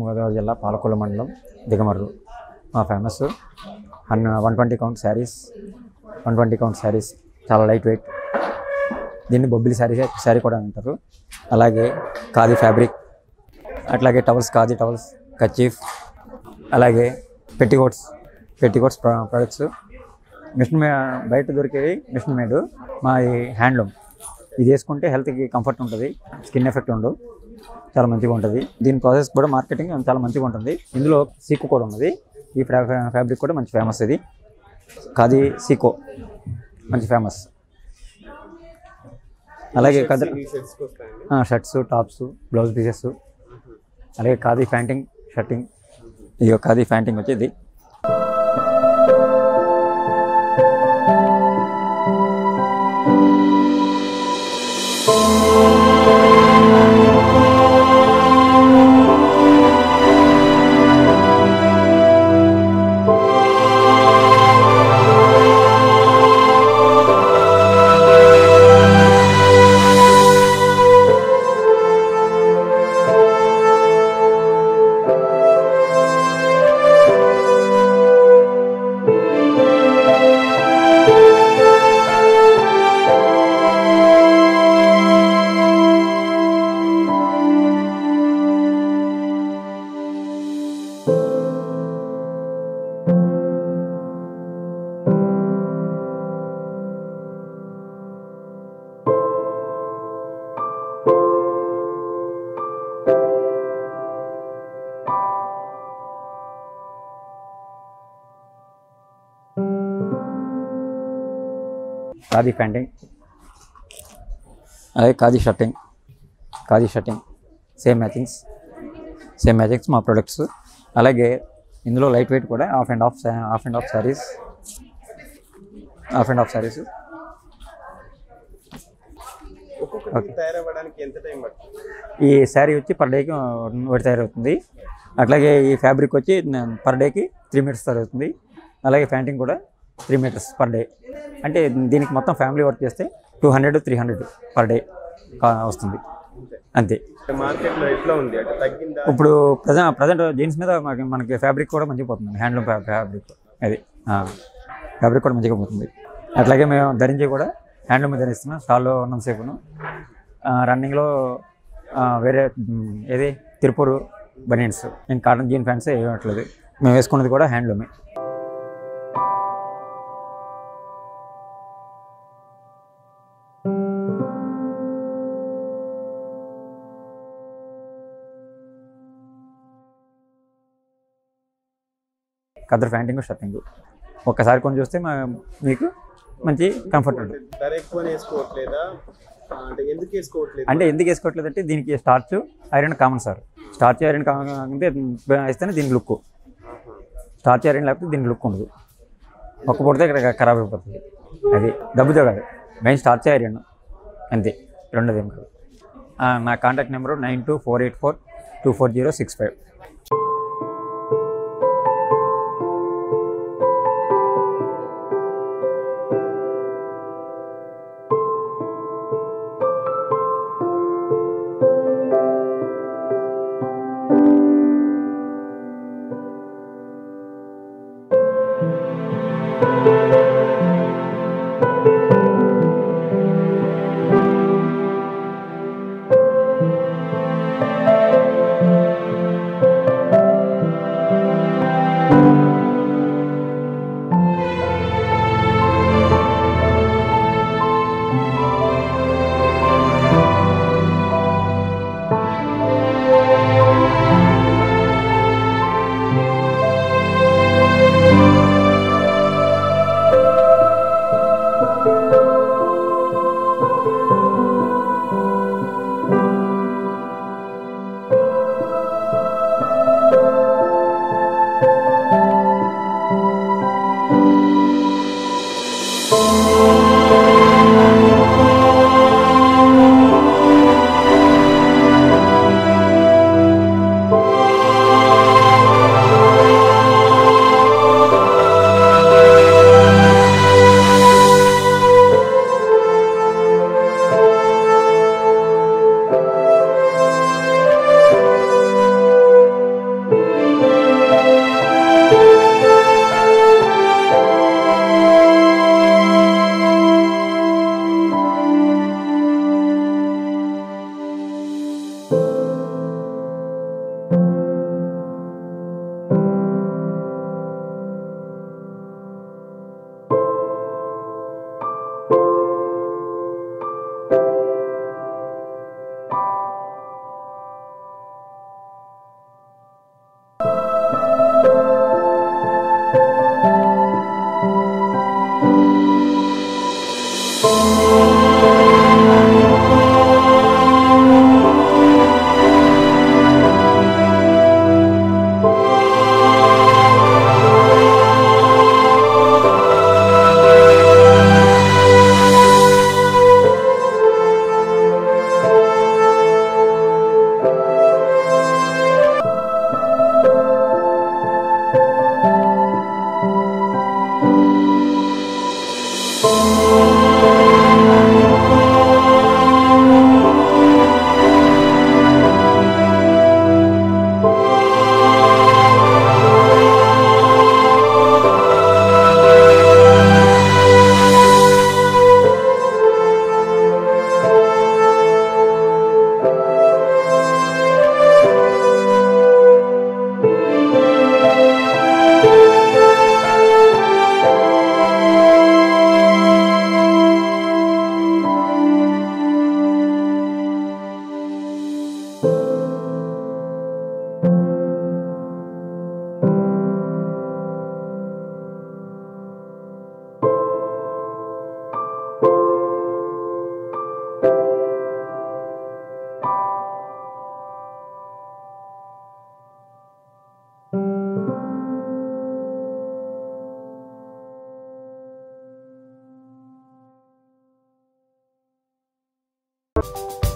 పశ్చిమ గోదావరి జిల్లా పాలకొల్లు మండలం దిగమర్రు మా ఫేమస్ అన్న one twenty count saris one twenty count saris చాలా లైట్ వెయిట్ దీన్ని బొబ్బిలి శారీ శారీ కూడా అంటారు అలాగే ఖాదీ ఫ్యాబ్రిక్ అట్లాగే టవల్స్ ఖాదీ టవల్స్ కచీఫ్ అలాగే పెట్టికోట్స్ పెట్టికోట్స్ ప్రొడక్ట్స్ మిషన్ మే బయట దొరికేవి మిషన్ మేడ్ మా హ్యాండ్లూమ్ ఇది వేసుకుంటే హెల్త్కి కంఫర్ట్ ఉంటుంది స్కిన్ ఎఫెక్ట్ ఉండదు చాలా మంచిగా ఉంటుంది దీని ప్రాసెస్ కూడా మార్కెటింగ్ చాలా మంచిగా ఉంటుంది ఇందులో సీకు కూడా ఉన్నది ఈ ఫ్యాబ్రిక్ కూడా మంచి ఫేమస్ ఇది కాది సీకో మంచి ఫేమస్ అలాగే కదర్ షర్ట్స్కి వస్తాయండి షర్ట్స్ టాప్స్ బ్లౌజ్ పీసెస్ అలాగే ఖాదీ ప్యాంటింగ్ షర్టింగ్ ఇది ఖాదీ ప్యాంటింగ్ వచ్చేది ఖాదీ ప్యాంటింగ్ అలాగే khadi shirting khadi shirting same matchings same matchings మా ప్రొడక్ట్స్ అలాగే ఇందులో లైట్ వెయిట్ కూడా half and half half and half saris half and half saris ఒక్కొక్కటి తయారవ్వడానికి ఎంత టైం పడుతుంది ఈ శారీ వచ్చి పర్ డేకి ఒకటి తయారవుతుంది అట్లాగే ఈ ఫ్యాబ్రిక్ వచ్చి పర్ డేకి త్రీ మీటర్స్ తయారవుతుంది అలాగే ప్యాంటింగ్ కూడా త్రీ మీటర్స్ పర్ డే అంటే దీనికి మొత్తం ఫ్యామిలీ వర్క్ చేస్తే two hundred three hundred per day వస్తుంది అంతే మార్కెట్లో ఎట్లా ఉంది అంటే తగ్గిందా ఇప్పుడు ప్రజెంట్ ప్రజెంట్ జీన్స్ మీద మనకి మనకి ఫ్యాబ్రిక్ కూడా మంచిగా పోతుంది హ్యాండ్లూమ్ ఫ్యాబ్రిక్ అది ఫ్యాబ్రిక్ కూడా మంచిగా పోతుంది అట్లాగే మేము ధరించి కూడా హ్యాండ్లూమ్ ధరిస్తున్నాం షాల్లో ఉన్నంతసేపును రన్నింగ్లో వేరే మ్, ఏది తిరుపూరు బనియన్స్ నేను కాటన్ జీన్ ప్యాంట్స్ వేయట్లేదు మేము వేసుకున్నది కూడా హ్యాండ్లూమే కదర్ ప్యాంటింగ్ షర్టింగ్ ఒక్కసారి కొని చూస్తే మా మీకు మంచి కంఫర్ట్ ఉంటుంది ధర ఎక్కువ వేసుకోవట్లేదా ఆ, అంటే ఎందుకు వేసుకోవట్లేదు అంటే ఎందుకు వేసుకోవట్లేదు అంటే దీనికి starch iron common sir starch iron common అంటే వేస్తేనే దీనికి లుక్ స్టార్చ్ ఐరన్ లేకపోతే దీనికి లుక్ ఉండదు ఒక్క పొడితే ఇక్కడ ఖరాబ్ అయిపోతుంది అది డబ్బుతో కాదు మెయిన్ స్టార్చ్ ఐరన్ అంతే రెండోది ఏం కాదు ఆ, నా contact number nine two four eight four two four zero six five thank